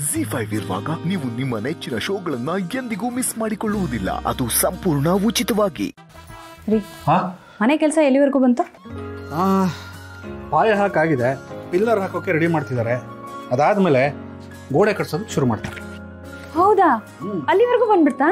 G five ಇರುವಾಗ ನೀವು ನಿಮ್ಮ ನೆಚ್ಚಿನ ಶೋಗಳನ್ನ ಎಂದಿಗೂ ಮಿಸ್ ಮಾಡಿಕೊಳ್ಳುವುದಿಲ್ಲ ಅದು ಸಂಪೂರ್ಣ ಉಚಿತವಾಗಿ ರೀ ಹಾ ಮನೆ ಕೆಲಸ ಎಲ್ಲಿವರೆಗೂ ಬಂತು ಆ, ಪಾಯ ಹಾಕಾಗಿದೆ ಪಿಲ್ಲರ್ ಹಾಕೋಕೆ ರೆಡಿ ಮಾಡ್ತಿದ್ದಾರೆ ಅದಾದ್ಮೇಲೆ ಗೋಡೆ ಕಟ್ಸೋದಕ್ಕೆ ಶುರು ಮಾಡ್ತಾರೆ ಹೌದಾ ಅಲ್ಲಿವರೆಗೂ ಬಂದ್ಬಿಡ್ತಾ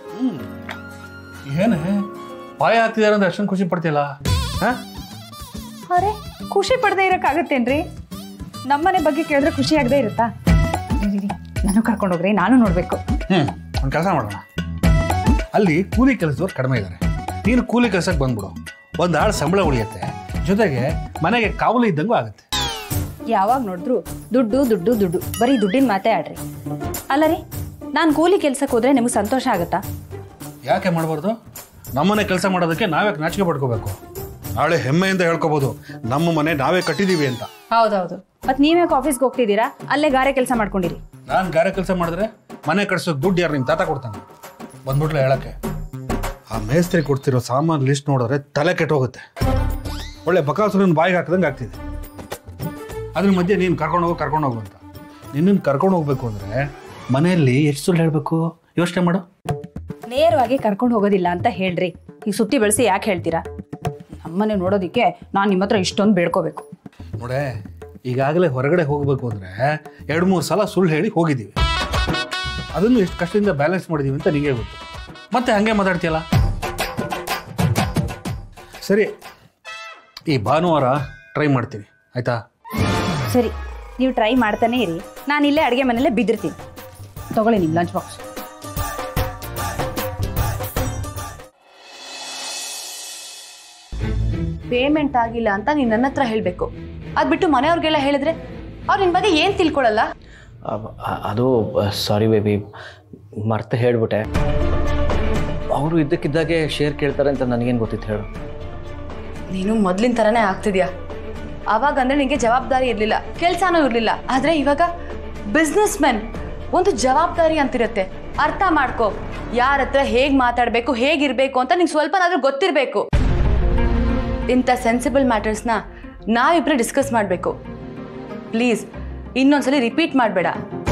ಏನೇ ಪಾಯ ಹಾಕ್ತಿದ್ದಾರೆ ಅಂದ್ರೆ ಅಷ್ಟೊಂದು ಖುಷಿ ಪಡ್ತಿಲ್ಲ ಹಾ ಅರೆ ಖುಷಿ ಪಡದೆ ಇರೋಕ್ಕಾಗತ್ತೇನ್ರಿ ನಮ್ಮನೆ ಬಗ್ಗೆ ಕೇಳಿದ್ರೆ ಖುಷಿ ಆಗದೆ ಇರುತ್ತಾ ರೀ, ರೀ, ರೀ, ನಾನು ಕರ್ಕೊಂಡೋಗ್ರಿ ನಾನು ನೋಡಬೇಕು ಹ್ಮ್ ಒಂದು ಕೆಲಸ ಮಾಡೋಣ ಅಲ್ಲಿ ಕೂಲಿ ಕೆಲಸದವ್ರು ಕಡಿಮೆ ಇದ್ದಾರೆ ನೀನು ಕೂಲಿ ಕೆಲಸಕ್ಕೆ ಬಂದ್ಬಿಡು ಒಂದು ಆಳು ಸಂಬಳ ಉಳಿಯುತ್ತೆ ಜೊತೆಗೆ ಮನೆಗೆ ಕಾವಲು ಇದ್ದಂಗೂ ಆಗುತ್ತೆ ಯಾವಾಗ ನೋಡಿದ್ರು ದುಡ್ಡು ದುಡ್ಡು ದುಡ್ಡು ಬರೀ ದುಡ್ಡಿನ ಮಾತೇ ಆಡ್ರಿ ಅಲ್ಲ ರೀ ನಾನು ಕೂಲಿ ಕೆಲ್ಸಕ್ಕೆ ಹೋದ್ರೆ ನಿಮಗೆ ಸಂತೋಷ ಆಗುತ್ತಾ ಯಾಕೆ ಮಾಡಬಾರ್ದು ನಮ್ಮನೆ ಕೆಲಸ ಮಾಡೋದಕ್ಕೆ ನಾವೇ ನಾಚಿಕೆ ಪಡ್ಕೋಬೇಕು ನಾಳೆ ಹೆಮ್ಮೆಯಿಂದ ಹೇಳ್ಕೋಬಹುದು ನಮ್ಮ ಮನೆ ನಾವೇ ಕಟ್ಟಿದೀವಿ ಅಂತ ಹೌದೌದು ಮತ್ತೆ ನೀವ್ಯಾಕೆ ಆಫೀಸ್ಗೆ ಹೋಗ್ತಿದ್ದೀರಾ ಅಲ್ಲೇ ಗಾರೆ ಕೆಲಸ ಮಾಡ್ಕೊಂಡಿರಿ ನಾನು ಗಾರೆ ಕೆಲಸ ಮಾಡಿದ್ರೆ ಮನೆ ಕಟ್ಸೋಕೆ ದುಡ್ಡು ಯಾರು ನಿಮ್ಮ ತಾತ ಕೊಡ್ತಾನೆ ಬಂದ್ಬಿಟ್ಲೆ ಹೇಳಕ್ಕೆ ಆ ಮೇಸ್ತ್ರಿ ಕೊಡ್ತಿರೋ ಸಾಮಾನು ಲಿಸ್ಟ್ ನೋಡಿದ್ರೆ ತಲೆ ಕೆಟ್ಟೋಗುತ್ತೆ ಒಳ್ಳೆ ಬಕಾಸುರನ ಬಾಯಿಗೆ ಹಾಕ್ದಂಗೆ ಆಗ್ತಿದೆ ಅದ್ರ ಮಧ್ಯೆ ನೀನು ಕರ್ಕೊಂಡು ಹೋಗು ಕರ್ಕೊಂಡು ಹೋಗು ಅಂತ ನಿನ್ನನ್ನು ಕರ್ಕೊಂಡು ಹೋಗ್ಬೇಕು ಅಂದರೆ ಮನೆಯಲ್ಲಿ ಎಷ್ಟು ಸುಳ್ಳು ಹೇಳಬೇಕು ಯೋಚನೆ ಮಾಡು ನೇರವಾಗಿ ಕರ್ಕೊಂಡು ಹೋಗೋದಿಲ್ಲ ಅಂತ ಹೇಳ್ರಿ ಈಗ ಸುತ್ತಿ ಬೆಳೆಸಿ ಯಾಕೆ ಹೇಳ್ತೀರಾ ನಮ್ಮನೆ ನೋಡೋದಿಕ್ಕೆ ನಾನು ನಿಮ್ಮ ಹತ್ರ ಇಷ್ಟೊಂದು ಬೇಡ್ಕೋಬೇಕು ನೋಡೆ ಈಗಾಗಲೇ ಹೊರಗಡೆ ಹೋಗಬೇಕು ಅಂದರೆ ಎರಡು ಮೂರು ಸಲ ಸುಳ್ಳು ಹೇಳಿ ಹೋಗಿದ್ದೀವಿ ಅದನ್ನು ಎಷ್ಟು ಕಷ್ಟದಿಂದ ಬ್ಯಾಲೆನ್ಸ್ ಮಾಡಿದ್ದೀವಿ ಅಂತ ನಿಮಗೆ ಗೊತ್ತು ಮತ್ತೆ ಹಾಗೆ ಮಾತಾಡ್ತೀಯಲ್ಲ ಸರಿ ಈ ಭಾನುವಾರ ಟ್ರೈ ಮಾಡ್ತೀನಿ ಆಯ್ತಾ ಸರಿ ನೀವು ಟ್ರೈ ಮಾಡ್ತಾನೆ ಇರಿ ನಾನು ಇಲ್ಲೇ ಅಡುಗೆ ಮನೆಯಲ್ಲೇ ಬಿದ್ದಿರ್ತೀನಿ ತಗೊಳ್ಳಿ ನಿಮ್ಮ ಲಂಚ್ ಬಾಕ್ಸ್ ಪೇಮೆಂಟ್ ಆಗಿಲ್ಲ ಅಂತ ನೀನು ನನ್ನ ಹತ್ರ ಹೇಳಬೇಕು ಅದು ಬಿಟ್ಟು ಮನೆಯವ್ರಿಗೆಲ್ಲ ಹೇಳಿದ್ರೆ ಅವ್ರು ನಿನ್ನ ಬಗ್ಗೆ ಏನು ತಿಳ್ಕೊಳ್ಳಲ್ಲ ಅವ್- ಅ- ಅದು ಸಾರಿ ಬೇಬಿ ಮರ್ತು ಹೇಳ್ಬಿಟ್ಟೆ ಅವರು ಇದ್ದಕ್ಕಿದ್ದಾಗೆ ಶೇರ್ ಕೇಳ್ತಾರೆ ಅಂತ ನನಗೇನು ಗೊತ್ತಿತ್ತು ಹೇಳು ನೀನು ಮೊದ್ಲಿನ ಥರನೇ ಆಗ್ತಿದ್ಯಾ ಆವಾಗ ಅಂದ್ರೆ ನಿನಗೆ ಜವಾಬ್ದಾರಿ ಇರಲಿಲ್ಲ ಕೆಲಸನೂ ಇರಲಿಲ್ಲ ಆದರೆ ಇವಾಗ ಬಿಸ್ನೆಸ್ ಮೆನ್ ಒಂದು ಜವಾಬ್ದಾರಿ ಅಂತಿರುತ್ತೆ ಅರ್ಥ ಮಾಡ್ಕೋ ಯಾರ ಹತ್ರ ಹೇಗೆ ಮಾತಾಡಬೇಕು ಹೇಗಿರಬೇಕು ಅಂತ ನಿಂಗೆ ಸ್ವಲ್ಪನಾದ್ರೂ ಗೊತ್ತಿರಬೇಕು ಇಂಥ ಸೆನ್ಸಿಬಲ್ ಮ್ಯಾಟರ್ಸ್ನ ನಾವಿಬ್ಬರೇ ಡಿಸ್ಕಸ್ ಮಾಡಬೇಕು ಪ್ಲೀಸ್ ಇನ್ನೊಂದ್ಸಲಿ ರಿಪೀಟ್ ಮಾಡಬೇಡ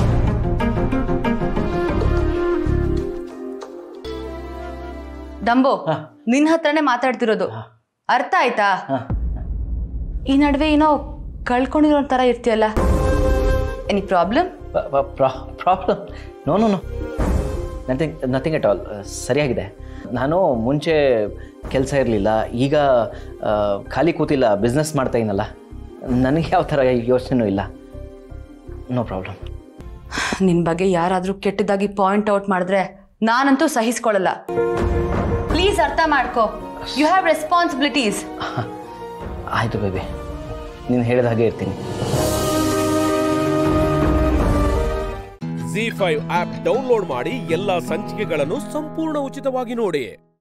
ಡಂಬೋ ನಿನ್ನ ಹತ್ರನೇ ಮಾತಾಡ್ತಿರೋದು ಅರ್ಥ ಆಯ್ತಾ ಈ ನಡುವೆ ಏನೋ ಕಳ್ಕೊಂಡಿರೋ ಥರ ಇರ್ತೀಯಲ್ಲ any problem problem no no no nothing nothing at all ಸರಿಯಾಗಿದೆ ನಾನು ಮುಂಚೆ ಕೆಲಸ ಇರಲಿಲ್ಲ ಈಗ ಆ, ಖಾಲಿ ಕೂತಿಲ್ಲ ಬಿಸ್ನೆಸ್ ಮಾಡ್ತಾ ಇದ್ದೀನಲ್ಲ ನನಗೆ ಯಾವ ಥರ ಯೋಚನೆನೂ ಇಲ್ಲ ನೋ ಪ್ರಾಬ್ಲಮ್ ನಿನ್ ಬಗ್ಗೆ ಯಾರಾದ್ರೂ ಕೆಟ್ಟದಾಗಿ ಪಾಯಿಂಟ್ ಔಟ್ ಮಾಡಿದ್ರೆ ನಾನಂತೂ ಸಹಿಸ್ಕೊಳ್ಳಲ್ಲ ಪ್ಲೀಸ್ ಅರ್ಥ ಮಾಡ್ಕೋ ಯು ಹ್ಯಾವ್ ರೆಸ್ಪಾನ್ಸಿಬಿಲಿಟೀಸ್ ಆಯಿತು ಬೇಬಿ ನೀನು ಹೇಳಿದ ಹಾಗೆ ಇರ್ತೀನಿ ಜಿ ಫೈವ್ ಆಪ್ ಡೌನ್ಲೋಡ್ ಮಾಡಿ ಎಲ್ಲಾ ಸಂಚಿಕೆಗಳನ್ನು ಸಂಪೂರ್ಣ ಉಚಿತವಾಗಿ ನೋಡಿ